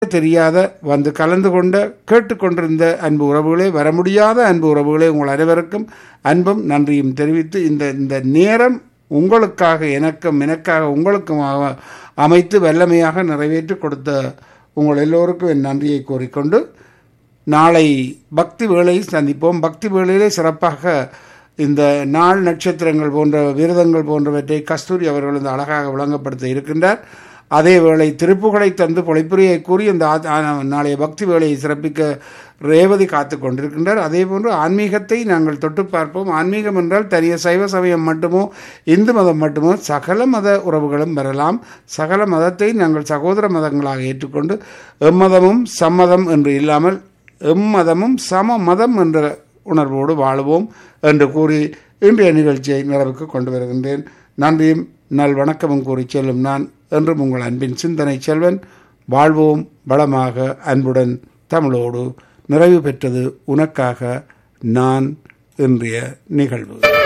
தெரியாத வந்து கலந்து கொண்ட கேட்டுக்கொண்டிருந்த அன்பு உறவுகளே வர முடியாத அன்பு உறவுகளே உங்கள் அனைவருக்கும் அன்பும் நன்றியும் தெரிவித்து இந்த இந்த நேரம் உங்களுக்காக எனக்கும் எனக்காக உங்களுக்கும் அ- அமைத்து வல்லமையாக நிறைவேற்றி கொடுத்த உங்கள் எல்லோருக்கும் என் நன்றியை கூறிக்கொண்டு நாளை பக்தி வேளை சந்திப்போம் பக்தி வேளையிலே சிறப்பாக இந்த நாள் நட்சத்திரங்கள் போன்ற விரதங்கள் போன்றவற்றை கஸ்தூரி அவர்கள் இந்த அழகாக விளங்கப்படுத்த இருக்கின்றார் அதே வேளை திருப்புகளை தந்து பொழிப்புரையை கூறி இந்த ஆ- ஆ- நாளைய பக்தி வேளையை சிறப்பிக்க ரேவதி காத்து கொண்டிருக்கின்றார் அதே போன்று ஆன்மீகத்தை நாங்கள் தொட்டு பார்ப்போம் ஆன்மீகம் என்றால் தனிய சைவ சமயம் மட்டுமோ இந்து மதம் மட்டுமோ சகல மத உறவுகளும் வரலாம் சகல மதத்தை நாங்கள் சகோதர மதங்களாக ஏற்றுக்கொண்டு எம்மதமும் சம்மதம் என்று இல்லாமல் எம்மதமும் சம மதம் என்ற உணர்வோடு வாழுவோம் என்று கூறி இன்றைய நிகழ்ச்சியை நிறைவுக்கு கொண்டு வருகின்றேன் நன்றியும் நல் வணக்கமும் கூறி செல்லும் நான் என்றும் உங்கள் அன்பின் சிந்தனை செல்வன் வாழ்வோம் வளமாக அன்புடன் தமிழோடு நிறைவு பெற்றது உனக்காக நான் இன்றைய நிகழ்வு